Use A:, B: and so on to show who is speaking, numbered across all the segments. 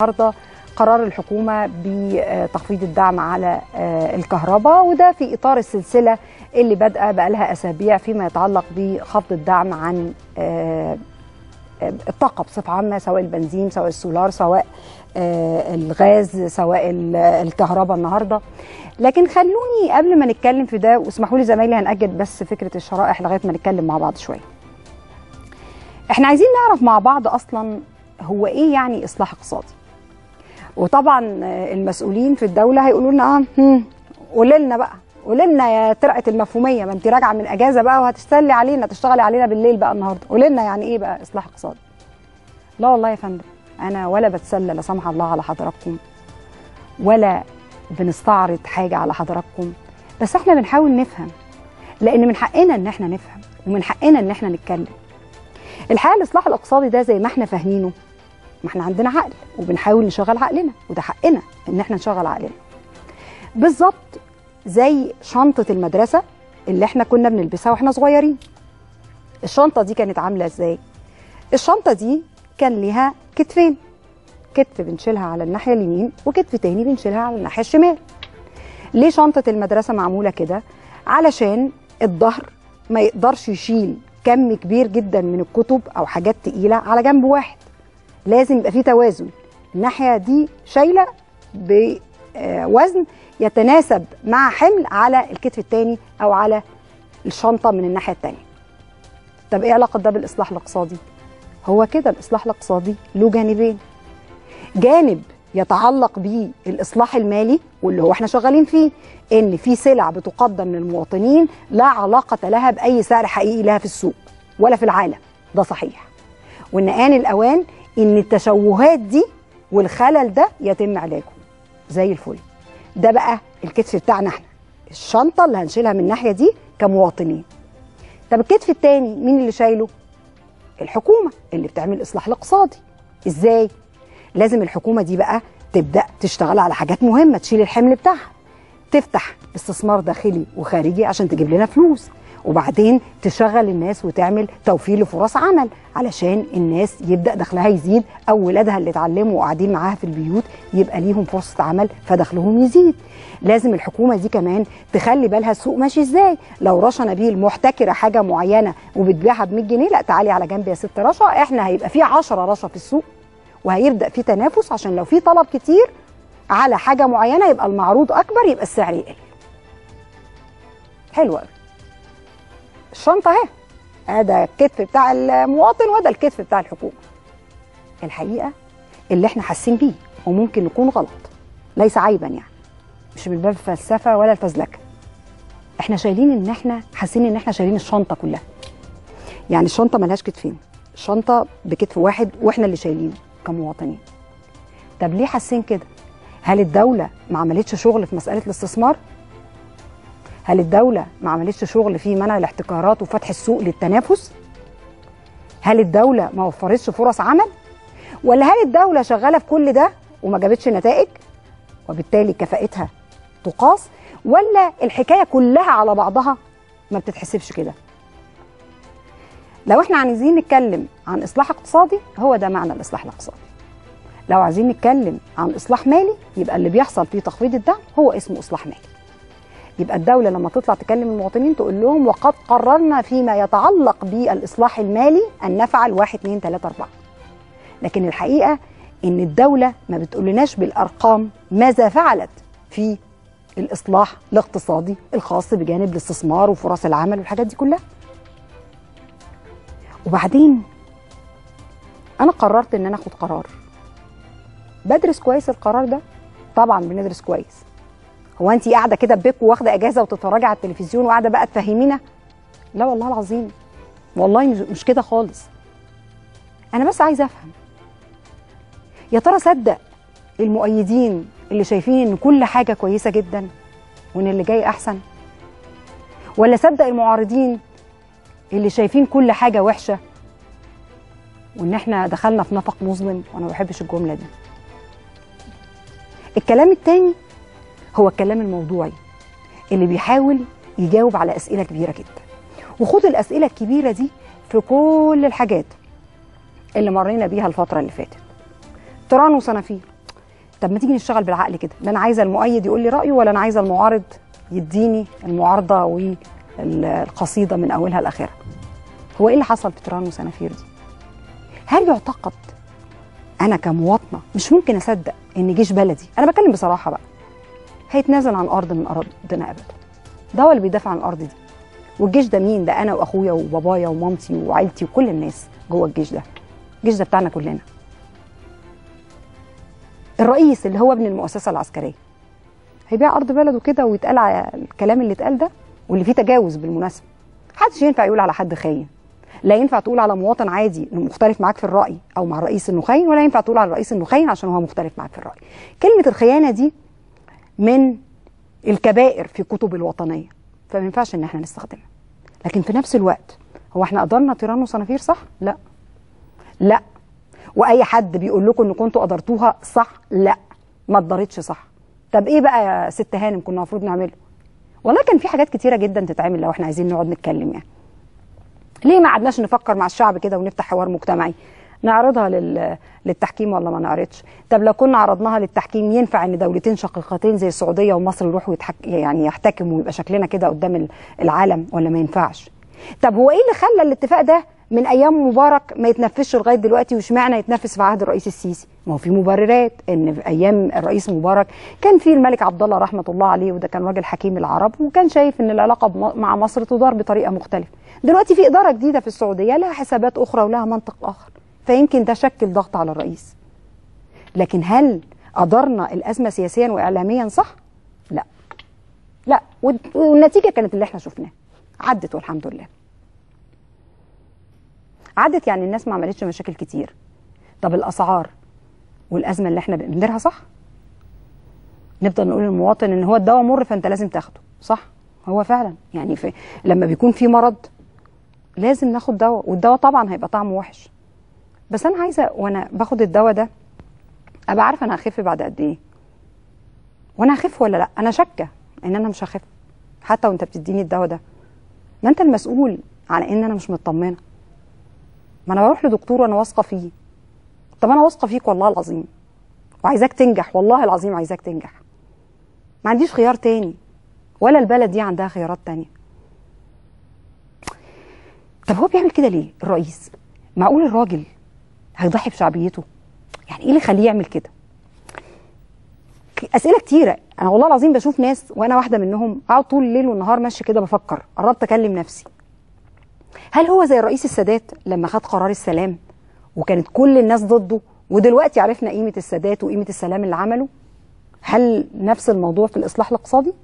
A: النهارده قرار الحكومه بتخفيض الدعم على الكهرباء وده في اطار السلسله اللي بادئه بقالها اسابيع فيما يتعلق بخفض الدعم عن الطاقه بصفه عامه سواء البنزين سواء السولار سواء الغاز سواء الكهرباء النهارده لكن خلوني قبل ما نتكلم في ده واسمحوا لي زمايلي هنأجل بس فكره الشرائح لغايه ما نتكلم مع بعض شويه. احنا عايزين نعرف مع بعض اصلا هو ايه يعني اصلاح اقتصادي؟ وطبعا المسؤولين في الدوله هيقولوا لنا اه قولي لنا بقى قولي لنا يا ترقه المفهوميه ما انت راجعه من اجازه بقى وهتستلي علينا تشتغلي علينا بالليل بقى النهارده قولي لنا يعني ايه بقى اصلاح اقتصادي؟ لا والله يا فندم انا ولا بتسلى لا سمح الله على حضراتكم ولا بنستعرض حاجه على حضراتكم بس احنا بنحاول نفهم لان من حقنا ان احنا نفهم ومن حقنا ان احنا نتكلم الحقيقه الاصلاح الاقتصادي ده زي ما احنا فاهمينه ما احنا عندنا عقل وبنحاول نشغل عقلنا وده حقنا ان احنا نشغل عقلنا بالظبط زي شنطه المدرسه اللي احنا كنا بنلبسها واحنا صغيرين الشنطه دي كانت عامله ازاي الشنطه دي كان ليها كتفين كتف بنشيلها على الناحيه اليمين وكتف تاني بنشيلها على الناحيه الشمال ليه شنطه المدرسه معموله كده علشان الظهر ما يقدرش يشيل كم كبير جدا من الكتب او حاجات تقيله على جنب واحد لازم يبقى في توازن الناحيه دي شايله بوزن يتناسب مع حمل على الكتف الثاني او على الشنطه من الناحيه الثانيه طب ايه علاقه ده بالاصلاح الاقتصادي هو كده الاصلاح الاقتصادي له جانبين جانب يتعلق بالاصلاح المالي واللي هو احنا شغالين فيه ان في سلع بتقدم للمواطنين لا علاقه لها باي سعر حقيقي لها في السوق ولا في العالم ده صحيح وان ان الاوان ان التشوهات دي والخلل ده يتم علاجه زي الفل ده بقى الكتف بتاعنا احنا الشنطه اللي هنشيلها من الناحيه دي كمواطنين طب الكتف التاني مين اللي شايله الحكومه اللي بتعمل الاصلاح الاقتصادي ازاي لازم الحكومه دي بقى تبدا تشتغل على حاجات مهمه تشيل الحمل بتاعها تفتح استثمار داخلي وخارجي عشان تجيب لنا فلوس وبعدين تشغل الناس وتعمل توفير لفرص عمل علشان الناس يبدا دخلها يزيد او ولادها اللي اتعلموا وقاعدين معاها في البيوت يبقى ليهم فرصه عمل فدخلهم يزيد لازم الحكومه دي كمان تخلي بالها السوق ماشي ازاي لو رشا نبيل محتكره حاجه معينه وبتبيعها ب 100 جنيه لا تعالي على جنب يا ست رشا احنا هيبقى في 10 رشا في السوق وهيبدا في تنافس عشان لو في طلب كتير على حاجه معينه يبقى المعروض اكبر يبقى السعر يقل حلو قوي الشنطه اهي هذا الكتف بتاع المواطن وده الكتف بتاع الحكومه الحقيقه اللي احنا حاسين بيه وممكن نكون غلط ليس عيبا يعني مش من باب الفلسفه ولا الفزلكه احنا شايلين ان احنا حاسين ان احنا شايلين الشنطه كلها يعني الشنطه ملهاش كتفين الشنطه بكتف واحد واحنا اللي شايلينه كمواطنين طب ليه حاسين كده هل الدوله ما عملتش شغل في مساله الاستثمار هل الدولة ما عملتش شغل في منع الاحتكارات وفتح السوق للتنافس؟ هل الدولة ما وفرتش فرص عمل؟ ولا هل الدولة شغالة في كل ده وما جابتش نتائج؟ وبالتالي كفاءتها تقاس؟ ولا الحكاية كلها على بعضها ما بتتحسبش كده؟ لو احنا عايزين نتكلم عن اصلاح اقتصادي هو ده معنى الاصلاح الاقتصادي. لو عايزين نتكلم عن اصلاح مالي يبقى اللي بيحصل في تخفيض الدعم هو اسمه اصلاح مالي. يبقى الدولة لما تطلع تكلم المواطنين تقول لهم وقد قررنا فيما يتعلق بالإصلاح المالي أن نفعل واحد اتنين تلاتة أربعة لكن الحقيقة إن الدولة ما بتقولناش بالأرقام ماذا فعلت في الإصلاح الاقتصادي الخاص بجانب الاستثمار وفرص العمل والحاجات دي كلها وبعدين أنا قررت إن أنا أخد قرار بدرس كويس القرار ده طبعا بندرس كويس هو انت قاعده كده ببيك واخده اجازه وتتفرجي على التلفزيون وقاعده بقى تفهمينا لا والله العظيم والله مش كده خالص انا بس عايزه افهم يا ترى صدق المؤيدين اللي شايفين ان كل حاجه كويسه جدا وان اللي جاي احسن ولا صدق المعارضين اللي شايفين كل حاجه وحشه وان احنا دخلنا في نفق مظلم وانا ما بحبش الجمله دي الكلام التاني هو الكلام الموضوعي اللي بيحاول يجاوب على اسئله كبيره جدا وخد الاسئله الكبيره دي في كل الحاجات اللي مرينا بيها الفتره اللي فاتت تران وصنافير طب ما تيجي نشتغل بالعقل كده لا انا عايزه المؤيد يقول لي رايه ولا انا عايزه المعارض يديني المعارضه والقصيده من اولها لاخرها هو ايه اللي حصل في تيران وسنافير دي هل يعتقد انا كمواطنه مش ممكن اصدق ان جيش بلدي انا بتكلم بصراحه بقى هيتنازل عن ارض من ارضنا ابدا ده هو اللي بيدافع عن الارض دي والجيش ده مين ده انا واخويا وبابايا ومامتي وعيلتي وكل الناس جوه الجيش ده الجيش ده بتاعنا كلنا الرئيس اللي هو ابن المؤسسه العسكريه هيبيع ارض بلده كده ويتقال على الكلام اللي اتقال ده واللي فيه تجاوز بالمناسبه محدش ينفع يقول على حد خاين لا ينفع تقول على مواطن عادي انه مختلف معاك في الراي او مع الرئيس انه خاين ولا ينفع تقول على الرئيس انه خاين عشان هو مختلف معاك في الراي كلمه الخيانه دي من الكبائر في كتب الوطنيه فما ينفعش ان احنا نستخدمها لكن في نفس الوقت هو احنا قدرنا تيران وصنافير صح لا لا واي حد بيقول لكم ان كنتوا قدرتوها صح لا ما قدرتش صح طب ايه بقى يا ست هانم كنا المفروض نعمله والله كان في حاجات كتيره جدا تتعمل لو احنا عايزين نقعد نتكلم يعني ليه ما قعدناش نفكر مع الشعب كده ونفتح حوار مجتمعي نعرضها لل... للتحكيم ولا ما نعرضش طب لو كنا عرضناها للتحكيم ينفع ان دولتين شقيقتين زي السعوديه ومصر يروحوا يتحك... يعني يحتكموا ويبقى شكلنا كده قدام العالم ولا ما ينفعش طب هو ايه اللي خلى الاتفاق ده من ايام مبارك ما يتنفذش لغايه دلوقتي واشمعنى يتنفذ في عهد الرئيس السيسي ما هو في مبررات ان في ايام الرئيس مبارك كان في الملك عبد الله رحمه الله عليه وده كان راجل حكيم العرب وكان شايف ان العلاقه مع مصر تدار بطريقه مختلفه دلوقتي في اداره جديده في السعوديه لها حسابات اخرى ولها منطق اخر فيمكن ده شكل ضغط على الرئيس لكن هل قدرنا الازمه سياسيا واعلاميا صح لا لا والنتيجه كانت اللي احنا شفناها عدت والحمد لله عدت يعني الناس ما عملتش مشاكل كتير طب الاسعار والازمه اللي احنا بنديرها صح نفضل نقول للمواطن ان هو الدواء مر فانت لازم تاخده صح هو فعلا يعني في لما بيكون في مرض لازم ناخد دواء والدواء طبعا هيبقى طعمه وحش بس انا عايزه وانا باخد الدواء ده ابقى عارفه انا هخف بعد قد ايه وانا هخف ولا لا انا شاكه ان انا مش هخف حتى وانت بتديني الدواء ده ما انت المسؤول على ان انا مش مطمنه ما انا بروح لدكتور وانا واثقه فيه طب انا واثقه فيك والله العظيم وعايزاك تنجح والله العظيم عايزاك تنجح ما عنديش خيار تاني ولا البلد دي عندها خيارات تانية طب هو بيعمل كده ليه الرئيس معقول الراجل هيضحي بشعبيته يعني ايه اللي يخليه يعمل كده اسئله كتيره انا والله العظيم بشوف ناس وانا واحده منهم اقعد طول الليل والنهار ماشي كده بفكر قربت اكلم نفسي هل هو زي الرئيس السادات لما خد قرار السلام وكانت كل الناس ضده ودلوقتي عرفنا قيمه السادات وقيمه السلام اللي عمله هل نفس الموضوع في الاصلاح الاقتصادي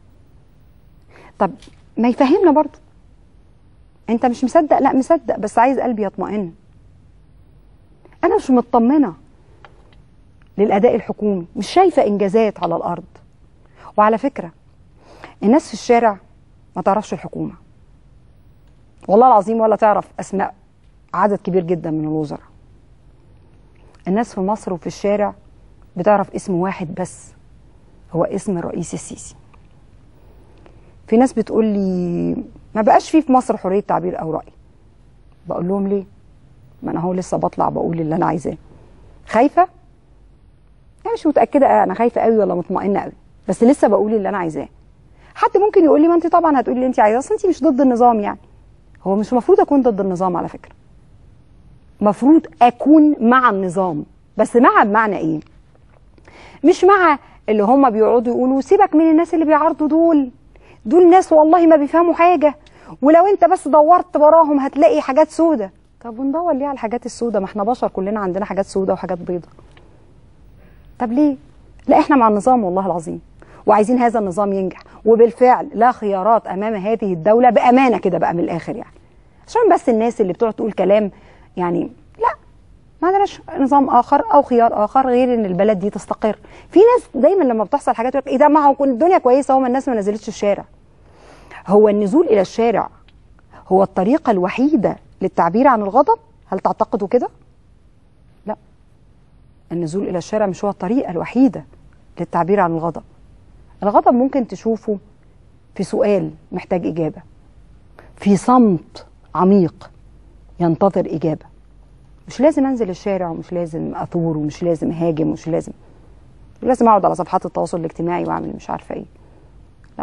A: طب ما يفهمنا برضه انت مش مصدق لا مصدق بس عايز قلبي يطمئن انا مش مطمنه للاداء الحكومي مش شايفه انجازات على الارض وعلى فكره الناس في الشارع ما تعرفش الحكومه والله العظيم ولا تعرف اسماء عدد كبير جدا من الوزراء الناس في مصر وفي الشارع بتعرف اسم واحد بس هو اسم الرئيس السيسي في ناس بتقول لي ما بقاش فيه في مصر حريه تعبير او راي بقول لهم ليه ما انا هو لسه بطلع بقول اللي انا عايزاه خايفه انا مش متاكده انا خايفه قوي ولا مطمئنه قوي بس لسه بقول اللي انا عايزاه حد ممكن يقول لي ما انت طبعا هتقولي اللي انت عايزاه اصل انت مش ضد النظام يعني هو مش المفروض اكون ضد النظام على فكره مفروض اكون مع النظام بس مع بمعنى ايه مش مع اللي هم بيقعدوا يقولوا سيبك من الناس اللي بيعارضوا دول دول ناس والله ما بيفهموا حاجه ولو انت بس دورت وراهم هتلاقي حاجات سودة طب وندور ليه على الحاجات السودة ما احنا بشر كلنا عندنا حاجات سودة وحاجات بيضة طب ليه لا احنا مع النظام والله العظيم وعايزين هذا النظام ينجح وبالفعل لا خيارات امام هذه الدوله بامانه كده بقى من الاخر يعني عشان بس الناس اللي بتقعد تقول كلام يعني لا ما عندناش نظام اخر او خيار اخر غير ان البلد دي تستقر في ناس دايما لما بتحصل حاجات يقول ايه ده ما هو الدنيا كويسه هو ما الناس ما نزلتش الشارع هو النزول الى الشارع هو الطريقه الوحيده للتعبير عن الغضب هل تعتقدوا كده لا النزول الى الشارع مش هو الطريقه الوحيده للتعبير عن الغضب الغضب ممكن تشوفه في سؤال محتاج اجابه في صمت عميق ينتظر اجابه مش لازم انزل الشارع ومش لازم اثور ومش لازم اهاجم ومش لازم لازم اقعد على صفحات التواصل الاجتماعي واعمل مش عارفه ايه لا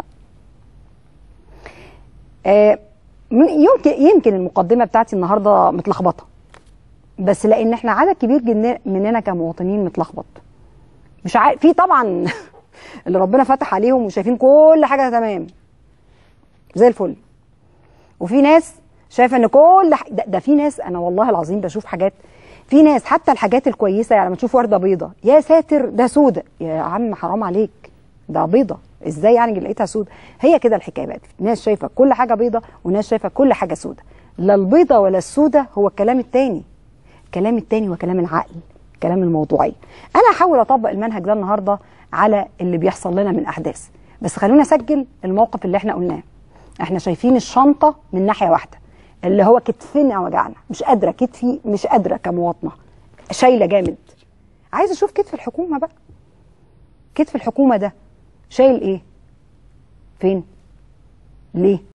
A: آه من- يمكن يمكن المقدمه بتاعتي النهارده متلخبطه بس لان احنا عدد كبير جدا مننا كمواطنين متلخبط مش عارف في طبعا اللي ربنا فتح عليهم وشايفين كل حاجه تمام زي الفل وفي ناس شايفه ان كل ح... ده, ده في ناس انا والله العظيم بشوف حاجات في ناس حتى الحاجات الكويسه يعني لما تشوف ورده بيضه يا ساتر ده سودة يا عم حرام عليك ده بيضه ازاي يعني لقيتها سودة هي كده الحكايه بقت ناس شايفه كل حاجه بيضه وناس شايفه كل حاجه سودة لا البيضه ولا السودة هو الكلام التاني الكلام التاني هو كلام العقل كلام الموضوعيه انا هحاول اطبق المنهج ده النهارده على اللي بيحصل لنا من احداث بس خلونا اسجل الموقف اللي احنا قلناه احنا شايفين الشنطه من ناحيه واحده اللي هو كتفنا وجعنا مش قادره كتفي مش قادره كمواطنه شايله جامد عايزه اشوف كتف الحكومه بقى كتف الحكومه ده شايل ايه فين ليه